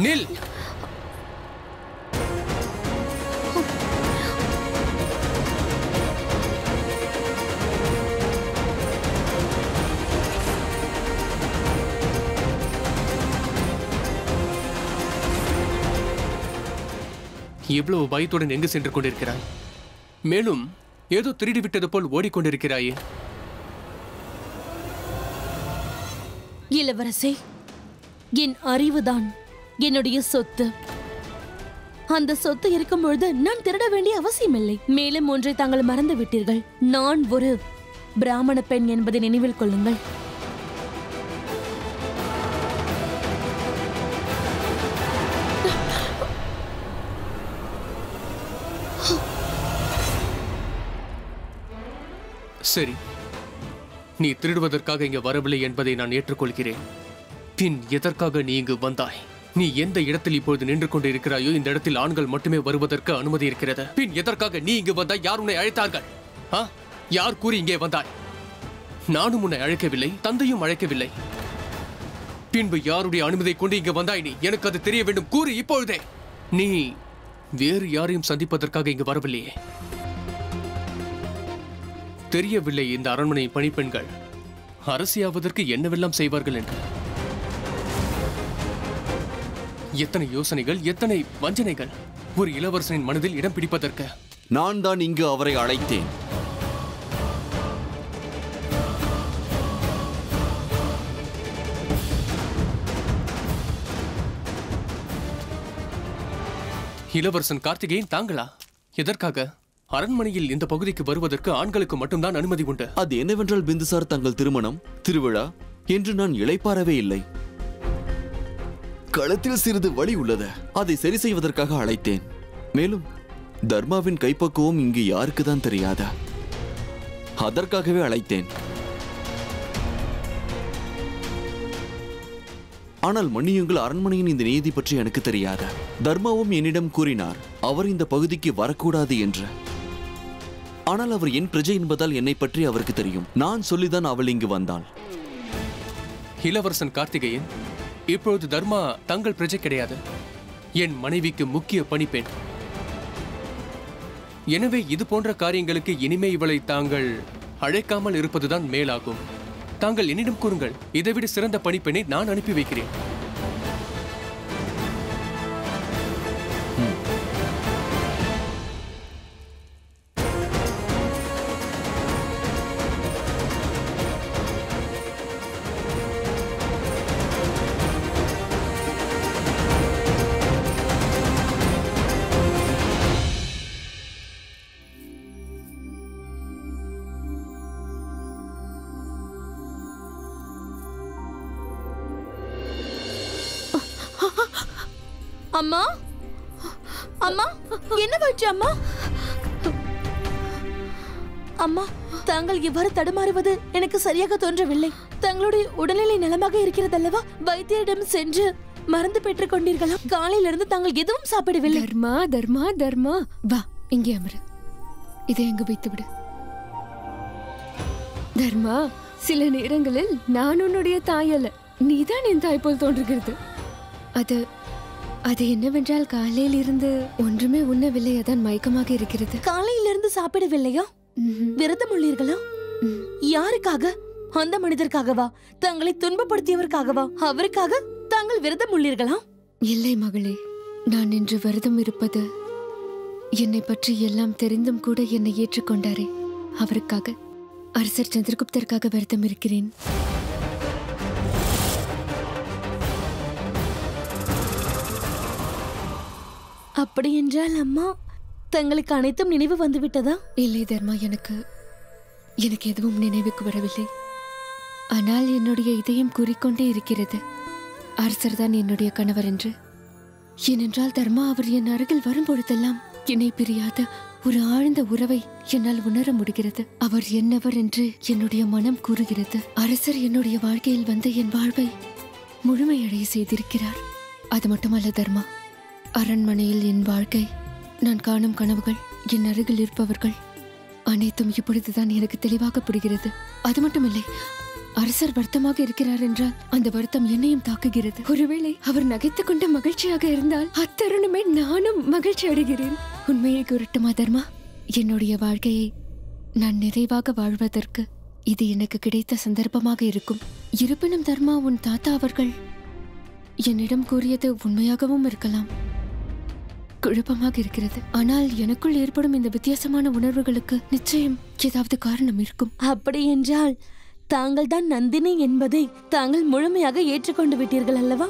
நில் இவ்வளவு பயத்துடன் எங்கு சென்று கொண்டிருக்கிறாய் மேலும் ஏதோ திருடி விட்டது போல் ஓடிக்கொண்டிருக்கிறாயே இளவரசே என் அறிவுதான் என்னுடைய சொத்து அந்த சொத்து இருக்கும் பொழுது நான் திருட வேண்டிய அவசியமில்லை மேலும் ஒன்றை தாங்கள் மறந்து விட்டீர்கள் நான் ஒரு பிராமண பெண் என்பதை நினைவில் கொள்ளுங்கள் சரி நீ திருடுவதற்காக இங்க வரவில்லை என்பதை நான் ஏற்றுக்கொள்கிறேன் பின் எதற்காக நீ இங்கு வந்தாய் நீ எந்த இடத்தில் இப்பொழுது நின்று கொண்டு இருக்கிறாயோ இந்த இடத்தில் ஆண்கள் மட்டுமே வருவதற்கு அனுமதி இருக்கிறது பின் எதற்காக நீ இங்கு வந்தாய் யார் உன்னை அழைத்தார்கள் ஆ? யார் கூறி இங்கே வந்தாய் நானும் உன்னை அழைக்கவில்லை தந்தையும் அழைக்கவில்லை பின்பு யாருடைய அனுமதியை கொண்டு இங்கு வந்தாய் நீ எனக்கு அது தெரிய வேண்டும் கூறு இப்பொழுதே நீ வேறு யாரையும் சந்திப்பதற்காக இங்கு வரவில்லையே தெரியவில்லை இந்த அரண்மனை பணிப்பெண்கள் அரசியாவதற்கு என்னவெல்லாம் செய்வார்கள் என்று எத்தனை யோசனைகள் எத்தனை வஞ்சனைகள் ஒரு இளவரசனின் மனதில் இடம் பிடிப்பதற்கு நான் தான் இங்கு அவரை அழைத்தேன் இளவரசன் கார்த்திகேயன் தாங்களா எதற்காக அரண்மனையில் இந்த பகுதிக்கு வருவதற்கு ஆண்களுக்கு மட்டும்தான் அனுமதி உண்டு அது என்னவென்றால் பிந்துசார் தங்கள் திருமணம் திருவிழா என்று நான் இளைப்பாறவே இல்லை களத்தில் சிறிது வலி உள்ளது அதை சரி செய்வதற்காக அழைத்தேன் மேலும் தர்மாவின் கைப்பக்குவம் இங்கு யாருக்கு தான் தெரியாதா அதற்காகவே அழைத்தேன் ஆனால் மன்னியுங்கள் அரண்மனையின் இந்த நீதி பற்றி எனக்கு தெரியாதா தர்மாவும் என்னிடம் கூறினார் அவர் இந்த பகுதிக்கு வரக்கூடாது என்று ஆனால் அவர் என் பிரஜை என்பதால் என்னை பற்றி அவருக்கு தெரியும் நான் சொல்லிதான் அவள் இங்கு வந்தாள் இளவரசன் கார்த்திகேயன் இப்பொழுது தர்மா தங்கள் பிரஜை கிடையாது என் மனைவிக்கு முக்கிய பணிப்பெண் எனவே இது போன்ற காரியங்களுக்கு இனிமே இவளை தாங்கள் அழைக்காமல் இருப்பதுதான் மேலாகும் தாங்கள் என்னிடம் கூறுங்கள் இதைவிட சிறந்த பணிப்பெண்ணை நான் அனுப்பி வைக்கிறேன் அம்மா அம்மா என்ன வச்சு அம்மா அம்மா தாங்கள் இவ்வாறு தடுமாறுவது எனக்கு சரியாக தோன்றவில்லை தங்களுடைய உடல்நிலை நலமாக இருக்கிறதல்லவா வைத்தியரிடம் சென்று மருந்து பெற்றுக் கொண்டீர்களா காலையிலிருந்து தாங்கள் எதுவும் சாப்பிடவில்லை தர்மா தர்மா தர்மா வா இங்கே அமரு இதை எங்க வைத்து விடு தர்மா சில நேரங்களில் நான் உன்னுடைய தாயல்ல நீதான் என் தாய் போல் தோன்றுகிறது அது அது என்னவென்றால் காலையில் இருந்து ஒன்றுமே உண்ணவில்லை அதான் மயக்கமாக இருக்கிறது காலையிலிருந்து சாப்பிடவில்லையா ம்ஹும். விரதம் உள்ளீர்களா ம். யாருக்காக அந்த மனிதருக்காகவா தங்களை துன்பப்படுத்தியவருக்காகவா அவருக்காக தாங்கள் விரதம் உள்ளீர்களா இல்லை மகளே நான் இன்று விரதம் இருப்பது என்னை பற்றி எல்லாம் தெரிந்தும் கூட என்னை ஏற்றுக்கொண்டாரே அவருக்காக அரசர் சந்திரகுப்தருக்காக விரதம் இருக்கிறேன் அப்படி என்றால் அம்மா தங்களுக்கு அனைத்தும் நினைவு வந்துவிட்டதா இல்லை தர்மா எனக்கு எனக்கு எதுவும் நினைவுக்கு வரவில்லை ஆனால் என்னுடைய இதயம் கூறிக்கொண்டே இருக்கிறது அரசர் தான் என்னுடைய கணவர் என்று ஏனென்றால் தர்மா அவர் என் அருகில் வரும்பொழுதெல்லாம் என்னை பிரியாத ஒரு ஆழ்ந்த உறவை என்னால் உணர முடிகிறது அவர் என்னவர் என்று என்னுடைய மனம் கூறுகிறது அரசர் என்னுடைய வாழ்க்கையில் வந்து என் வாழ்வை முழுமையடைய செய்திருக்கிறார் அது மட்டுமல்ல தர்மா அரண்மனையில் என் வாழ்க்கை நான் காணும் கனவுகள் என் அருகில் இருப்பவர்கள் அனைத்தும் இப்பொழுதுதான் எனக்கு தெளிவாக புரிகிறது அது மட்டுமில்லை அரசர் வருத்தமாக இருக்கிறார் என்றால் அந்த வருத்தம் என்னையும் தாக்குகிறது ஒருவேளை அவர் நகைத்துக் கொண்டு மகிழ்ச்சியாக இருந்தால் அத்தருணமே நானும் மகிழ்ச்சி அடைகிறேன் உண்மையை கூறட்டுமா தர்மா என்னுடைய வாழ்க்கையை நான் நிறைவாக வாழ்வதற்கு இது எனக்கு கிடைத்த சந்தர்ப்பமாக இருக்கும் இருப்பினும் தர்மா உன் தாத்தா அவர்கள் என்னிடம் கூறியது உண்மையாகவும் இருக்கலாம் குழப்பமாக இருக்கிறது ஆனால் எனக்குள் ஏற்படும் இந்த வித்தியாசமான உணர்வுகளுக்கு நிச்சயம் ஏதாவது காரணம் இருக்கும் அப்படி என்றால் தாங்கள் தான் நந்தினி என்பதை தாங்கள் முழுமையாக ஏற்றுக்கொண்டு விட்டீர்கள் அல்லவா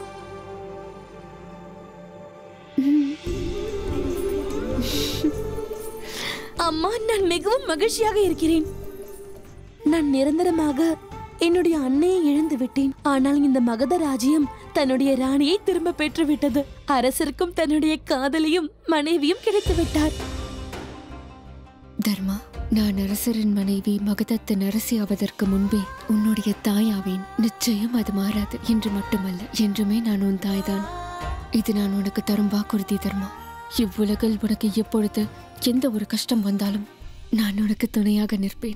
அம்மா நான் மிகவும் மகிழ்ச்சியாக இருக்கிறேன் நான் நிரந்தரமாக என்னுடைய அன்னையை இழந்து விட்டேன் ஆனால் இந்த மகத ராஜ்யம் தன்னுடைய ராணியை திரும்ப பெற்று விட்டது அரசருக்கும் தன்னுடைய காதலியும் மனைவியும் கிடைத்து விட்டார் தர்மா நான் அரசரின் மனைவி மகதத்தின் அரசி ஆவதற்கு முன்பே உன்னுடைய தாயாவேன் நிச்சயம் அது மாறாது என்று மட்டுமல்ல என்றுமே நான் உன் தாய்தான் இது நான் உனக்கு தரும் வாக்குறுதி தர்மா இவ்வுலகில் உனக்கு எப்பொழுது எந்த ஒரு கஷ்டம் வந்தாலும் நான் உனக்கு துணையாக நிற்பேன்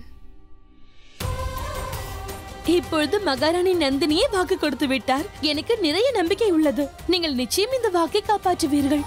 இப்பொழுது மகாராணி நந்தினியே வாக்கு கொடுத்து விட்டார் எனக்கு நிறைய நம்பிக்கை உள்ளது நீங்கள் நிச்சயம் இந்த வாக்கை காப்பாற்றுவீர்கள்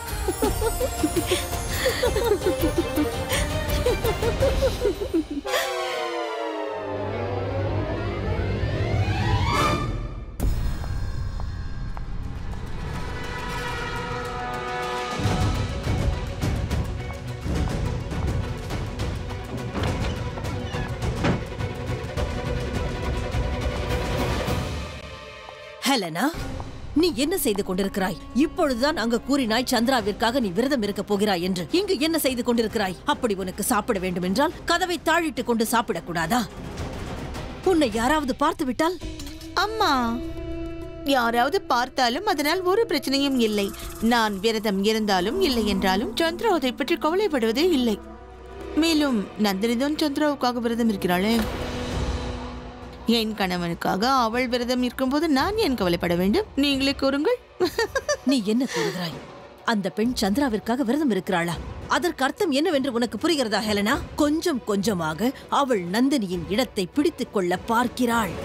ஹெலனா நீ என்ன செய்து கொண்டிருக்கிறாய் இப்பொழுதுதான் அங்க கூறினாய் சந்திராவிற்காக நீ விரதம் இருக்க போகிறாய் என்று இங்கு என்ன செய்து கொண்டிருக்கிறாய் அப்படி உனக்கு சாப்பிட வேண்டும் என்றால் கதவை தாழிட்டு கொண்டு சாப்பிடக் கூடாதா உன்னை யாராவது பார்த்து விட்டால் அம்மா யாராவது பார்த்தாலும் அதனால் ஒரு பிரச்சனையும் இல்லை நான் விரதம் இருந்தாலும் இல்லை என்றாலும் சந்திரா அதை பற்றி கவலைப்படுவதே இல்லை மேலும் நந்தினிதான் சந்திராவுக்காக விரதம் இருக்கிறாளே என் கணவனுக்காக அவள் விரதம் இருக்கும்போது நான் ஏன் கவலைப்பட வேண்டும் நீங்களே கூறுங்கள் நீ என்ன கூறுகிறாய் அந்த பெண் சந்திராவிற்காக விரதம் இருக்கிறாளா அதற்கு அர்த்தம் என்னவென்று உனக்கு புரிகிறதா ஹெலனா கொஞ்சம் கொஞ்சமாக அவள் நந்தினியின் இடத்தை பிடித்துக் கொள்ள பார்க்கிறாள்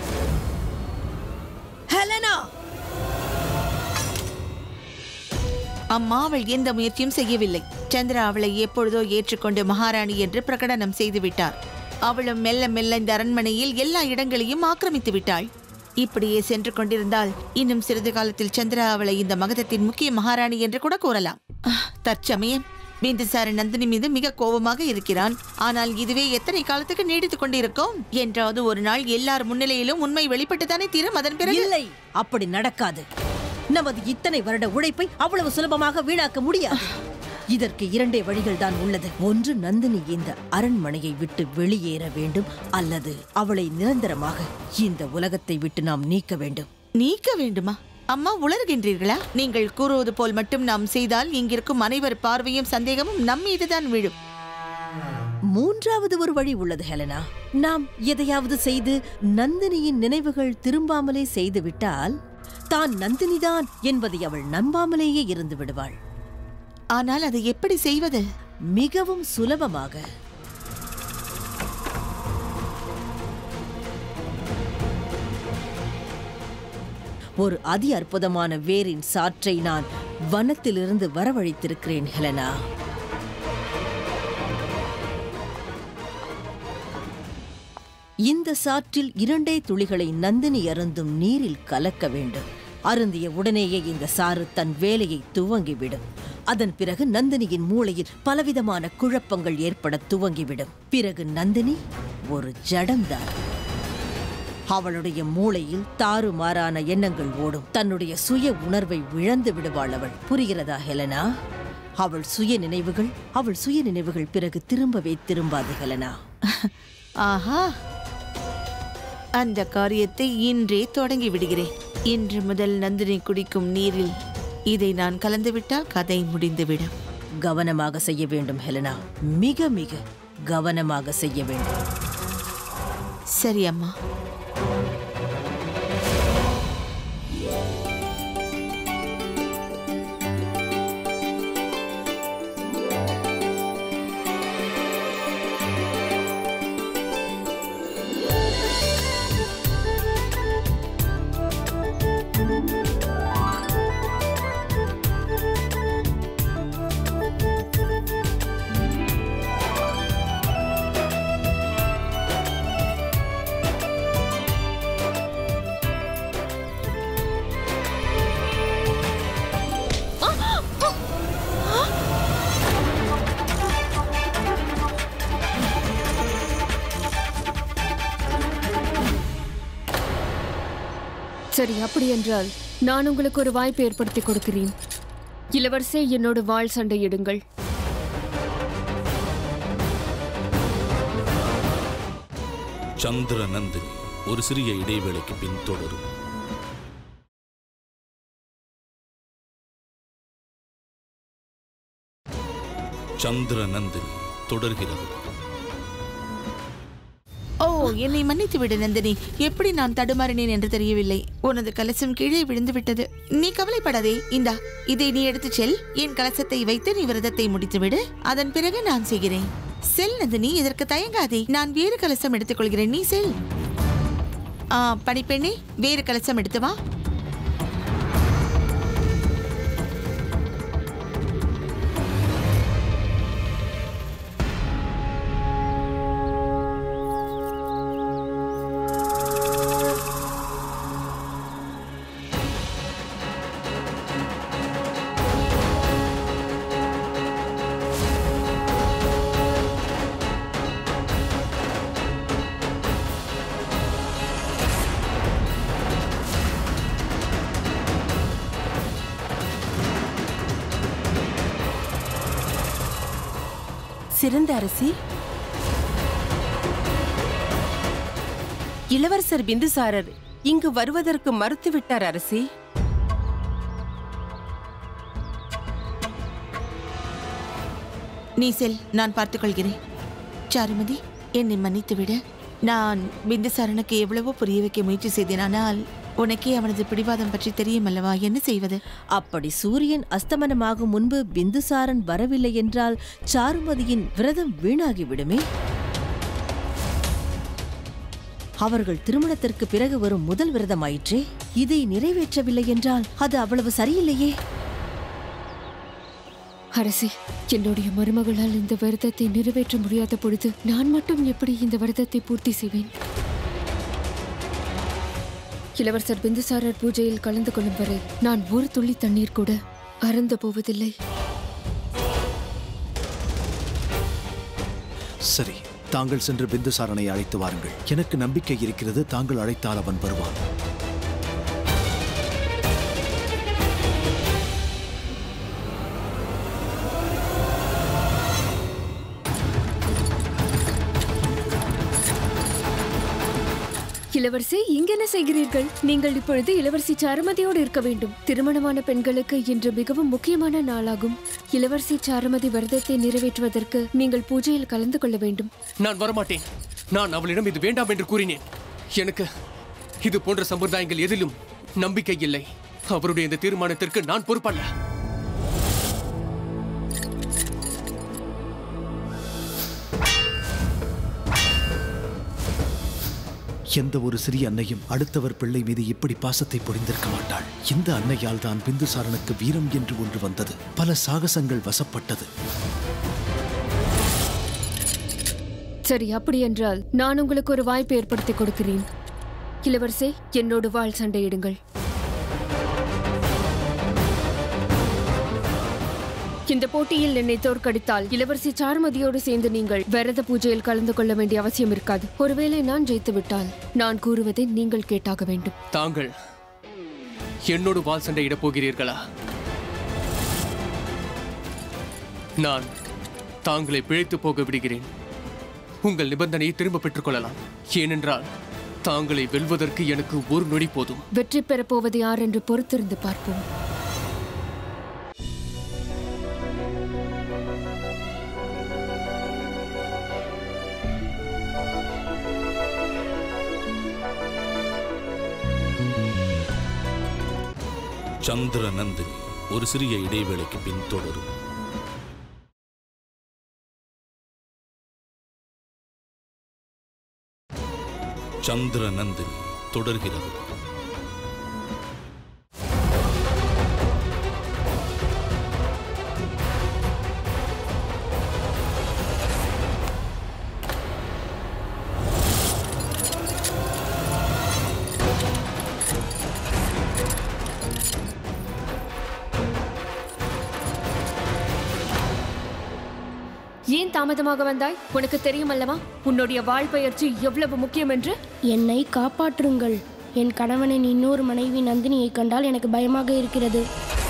ஹெலனா அம்மா அவள் எந்த முயற்சியும் செய்யவில்லை சந்திரா அவளை எப்பொழுதோ ஏற்றுக்கொண்டு மகாராணி என்று பிரகடனம் செய்து விட்டார் அவளும் மெல்ல மெல்ல இந்த அரண்மனையில் எல்லா இடங்களையும் ஆக்கிரமித்து விட்டாள் இப்படியே சென்று கொண்டிருந்தால் இன்னும் சிறிது காலத்தில் சந்திரா அவளை இந்த மகதத்தின் முக்கிய மகாராணி என்று கூட கூறலாம் ஆஹ், தற்சமயம் பிந்துசார நந்தினி மீது மிக கோபமாக இருக்கிறான் ஆனால் இதுவே எத்தனை காலத்துக்கு நீடித்துக் கொண்டிருக்கும் என்றாவது ஒரு நாள் எல்லார் முன்னிலையிலும் உண்மை வெளிப்பட்டுதானே தீரும் அதன் பிறகு இல்லை அப்படி நடக்காது நமது இத்தனை வருட உழைப்பை அவ்வளவு சுலபமாக வீணாக்க முடியாது இதற்கு இரண்டே வழிகள் தான் உள்ளது ஒன்று நந்தினி இந்த அரண்மனையை விட்டு வெளியேற வேண்டும் அல்லது அவளை நிரந்தரமாக இந்த உலகத்தை விட்டு நாம் நீக்க வேண்டும் நீக்க வேண்டுமா அம்மா உளறுகின்றீர்களா நீங்கள் கூறுவது போல் மட்டும் நாம் செய்தால் இங்கிருக்கும் அனைவர் பார்வையும் சந்தேகமும் நம் மீதுதான் விழும் மூன்றாவது ஒரு வழி உள்ளது ஹெலனா நாம் எதையாவது செய்து நந்தினியின் நினைவுகள் திரும்பாமலே செய்துவிட்டால் தான் நந்தினிதான் என்பதை அவள் நம்பாமலேயே இருந்து விடுவாள் ஆனால் அதை எப்படி செய்வது மிகவும் சுலபமாக ஒரு அதி அற்புதமான வேரின் சாற்றை நான் வனத்திலிருந்து வரவழைத்திருக்கிறேன் ஹெலனா இந்த சாற்றில் இரண்டே துளிகளை நந்தினி அருந்தும் நீரில் கலக்க வேண்டும் அருந்திய உடனேயே இந்த சாறு தன் வேலையை துவங்கிவிடும் அதன் பிறகு நந்தினியின் மூளையில் பலவிதமான குழப்பங்கள் ஏற்பட துவங்கிவிடும் பிறகு நந்தினி ஒரு ஜடம்தான் அவளுடைய மூளையில் தாறுமாறான எண்ணங்கள் ஓடும் தன்னுடைய சுய உணர்வை இழந்து விடுவாள் அவள் புரிகிறதா ஹெலனா அவள் சுய நினைவுகள் அவள் சுய நினைவுகள் பிறகு திரும்பவே திரும்பாது ஹெலனா ஆஹா அந்த காரியத்தை இன்றே தொடங்கி விடுகிறேன் இன்று முதல் நந்தினி குடிக்கும் நீரில் இதை நான் கலந்துவிட்டால் கதை முடிந்துவிடும் கவனமாக செய்ய வேண்டும் ஹெலனா மிக மிக கவனமாக செய்ய வேண்டும் சரி அம்மா சரி அப்படி என்றால் நான் உங்களுக்கு ஒரு வாய்ப்பு ஏற்படுத்தி கொடுக்கிறேன் இளவரசே என்னோட வாள் சண்டையிடுங்கள் சந்திர நந்தினி ஒரு சிறிய இடைவேளைக்கு பின் தொடரும் சந்திர நந்தினி தொடர்கிறது ஓ என்னை மன்னித்து விடு நந்தினி எப்படி நான் தடுமாறினேன் என்று தெரியவில்லை உனது கலசம் கீழே விழுந்து விட்டது நீ கவலைப்படாதே இந்தா இதை நீ எடுத்துச் செல் என் கலசத்தை வைத்து நீ விரதத்தை முடித்து விடு அதன் பிறகு நான் செய்கிறேன் செல் நந்தினி இதற்கு தயங்காதே நான் வேறு கலசம் எடுத்துக்கொள்கிறேன் நீ செல் ஆ பணிப்பெண்ணே வேறு கலசம் எடுத்து வா சிறந்த அரசி இளவரசர் பிந்துசாரர் இங்கு வருவதற்கு மறுத்துவிட்டார் அரசி நீ செல் நான் பார்த்துக்கொள்கிறேன் சாருமதி என்னை மன்னித்து விடு நான் பிந்துசாரனுக்கு எவ்வளவோ புரிய வைக்க முயற்சி செய்தேன் ஆனால் உனக்கே அவனது பிடிவாதம் பற்றி தெரியும் அல்லவா என்ன செய்வது அப்படி சூரியன் அஸ்தமனமாகும் முன்பு பிந்துசாரன் வரவில்லை என்றால் சாருமதியின் விரதம் வீணாகிவிடுமே அவர்கள் திருமணத்திற்கு பிறகு வரும் முதல் விரதமாயிற்றே இதை நிறைவேற்றவில்லை என்றால் அது அவ்வளவு சரியில்லையே அரசி என்னுடைய மருமகளால் இந்த விரதத்தை நிறைவேற்ற முடியாத பொழுது நான் மட்டும் எப்படி இந்த விரதத்தை பூர்த்தி செய்வேன் இளவரசர் பிந்துசாரர் பூஜையில் கலந்து கொள்ளும் வரை நான் ஒரு துளி தண்ணீர் கூட அருந்த போவதில்லை சரி தாங்கள் சென்று பிந்துசாரனை அழைத்து வாருங்கள் எனக்கு நம்பிக்கை இருக்கிறது தாங்கள் அழைத்தால் அவன் வருவான் இளவரசி இங்க என்ன செய்கிறீர்கள் நீங்கள் இப்பொழுது இளவரசி சாருமதியோடு இருக்க வேண்டும் திருமணமான பெண்களுக்கு இன்று மிகவும் முக்கியமான நாளாகும் இளவரசி சாருமதி விரதத்தை நிறைவேற்றுவதற்கு நீங்கள் பூஜையில் கலந்து கொள்ள வேண்டும் நான் வரமாட்டேன் நான் அவளிடம் இது வேண்டாம் என்று கூறினேன் எனக்கு இது போன்ற சம்பிரதாயங்கள் எதிலும் நம்பிக்கை இல்லை அவருடைய இந்த தீர்மானத்திற்கு நான் பொறுப்பல்ல எந்த ஒரு சிறிய அன்னையும் அடுத்தவர் பிள்ளை மீது இப்படி பாசத்தை பொழிந்திருக்க மாட்டாள் இந்த அன்னையால் தான் பிந்துசாரனுக்கு வீரம் என்று ஒன்று வந்தது பல சாகசங்கள் வசப்பட்டது சரி அப்படி என்றால் நான் உங்களுக்கு ஒரு வாய்ப்பு ஏற்படுத்தி கொடுக்கிறேன் இளவரசே என்னோடு வாழ் சண்டையிடுங்கள் இந்த போட்டியில் என்னை தோற்கடித்தால் இளவரசி சாருமதியோடு சேர்ந்து நீங்கள் விரத பூஜையில் கலந்து கொள்ள வேண்டிய அவசியம் இருக்காது ஒருவேளை நான் ஜெயித்து விட்டால் நான் கூறுவதை நீங்கள் கேட்டாக வேண்டும் தாங்கள் என்னோடு வால் சண்டை இடப் போகிறீர்களா நான் தாங்களை பிழைத்து போக விடுகிறேன் உங்கள் நிபந்தனையை திரும்ப பெற்றுக் கொள்ளலாம் ஏனென்றால் தாங்களை வெல்வதற்கு எனக்கு ஒரு நொடி போதும் வெற்றி பெறப் போவது யார் என்று பொறுத்திருந்து பார்ப்போம் சந்திர நந்தினி ஒரு சிறிய இடைவேளைக்கு பின் தொடரும் சந்திர நந்தினி தொடர்கிறது ஏன் தாமதமாக வந்தாய் உனக்கு தெரியும் அல்லவா உன்னுடைய வாழ் பயிற்சி எவ்வளவு முக்கியம் என்று என்னை காப்பாற்றுங்கள் என் கணவனின் இன்னொரு மனைவி நந்தினியை கண்டால் எனக்கு பயமாக இருக்கிறது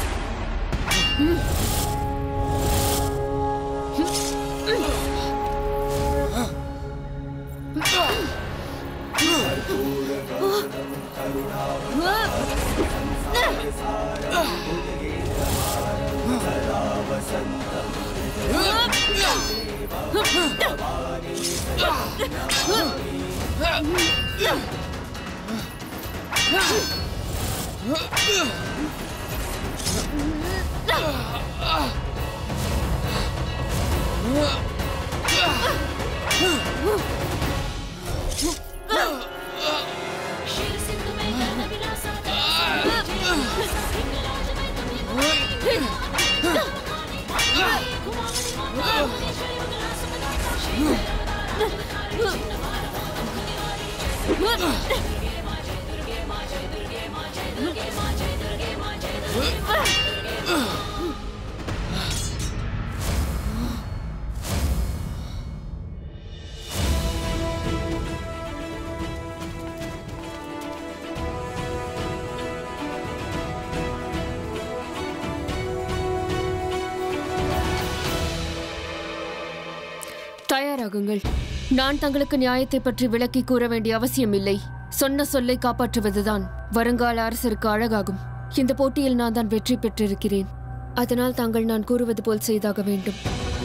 தயாராகுங்கள் நான் தங்களுக்கு நியாயத்தை பற்றி விளக்கி கூற வேண்டிய அவசியமில்லை சொன்ன சொல்லை காப்பாற்றுவதுதான் வருங்கால அரசருக்கு அழகாகும் இந்த போட்டியில் நான் தான் வெற்றி பெற்றிருக்கிறேன் அதனால் தாங்கள் நான் கூறுவது போல் செய்தாக வேண்டும்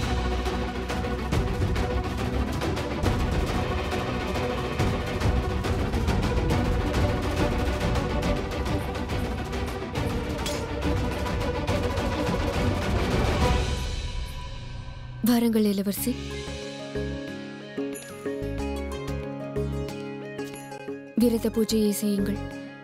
வாருங்கள் இளவரசி விரத பூஜையை செய்யுங்கள்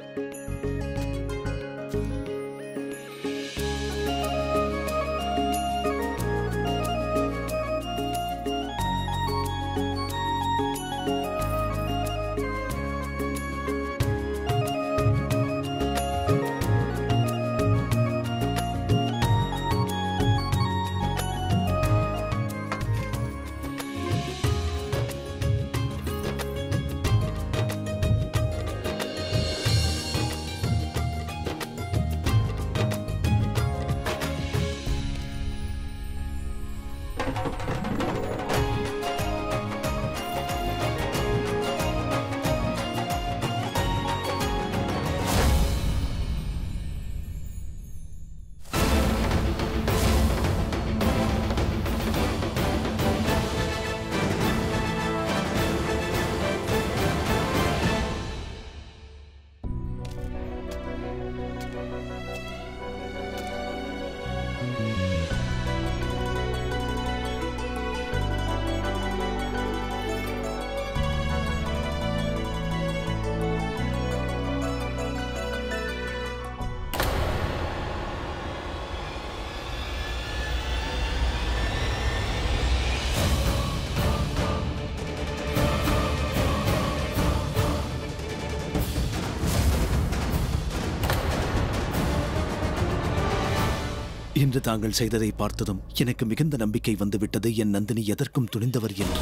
இன்று தாங்கள் செய்ததை பார்த்ததும் எனக்கு மிகுந்த நம்பிக்கை வந்துவிட்டது என் நந்தினி எதற்கும் துணிந்தவர் என்று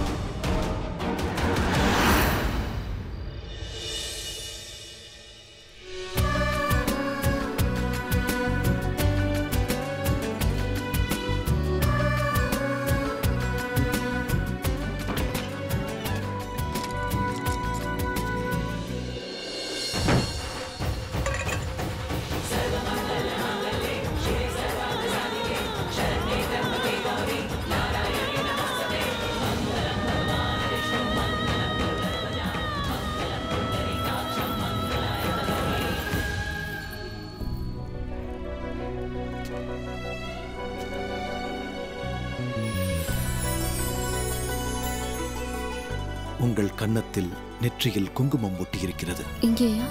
உங்கள் கன்னத்தில் நெற்றியில் குங்குமம் ஒட்டியிருக்கிறது இங்கேயா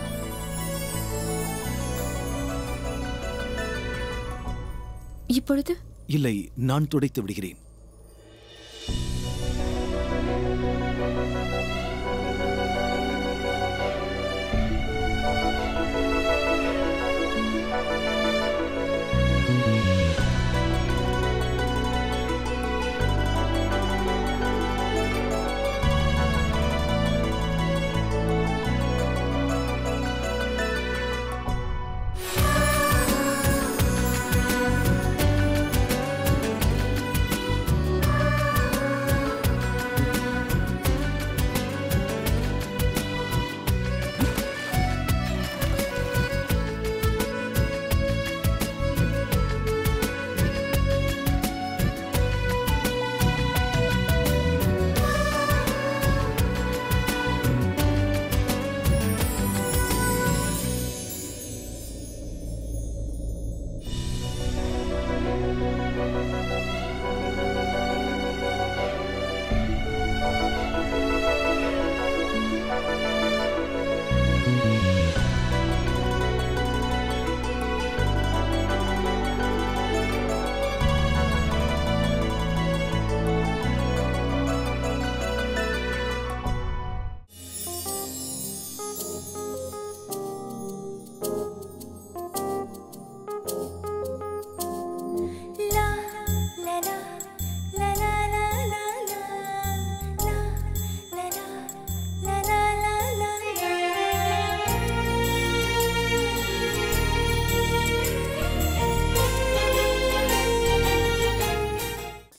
இப்பொழுது இல்லை நான் துடைத்து விடுகிறேன்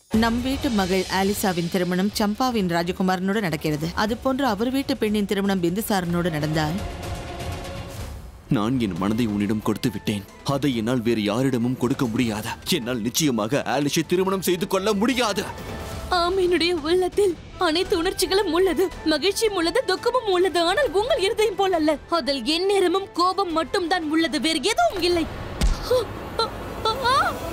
நம் வீட்டு மகள் ஆலிசாவின் திருமணம் சம்பாவின் ராஜகுமாரனோடு நடக்கிறது அதுபோன்று அவர் வீட்டு பெண்ணின் திருமணம் பிந்துசாரனோடு நடந்தால் நான் என் மனதை உன்னிடம் கொடுத்து விட்டேன் அதை என்னால் வேறு யாரிடமும் கொடுக்க முடியாது என்னால் நிச்சயமாக ஆலிஷை திருமணம் செய்து கொள்ள முடியாது ஆம் என்னுடைய உள்ளத்தில் அனைத்து உணர்ச்சிகளும் உள்ளது மகிழ்ச்சியும் உள்ளது துக்கமும் உள்ளது ஆனால் உங்கள் இருதயம் போல் அல்ல அதில் எந்நேரமும் கோபம் மட்டும் தான் உள்ளது வேறு எதுவும் இல்லை ஆ, ஆ, ஆ,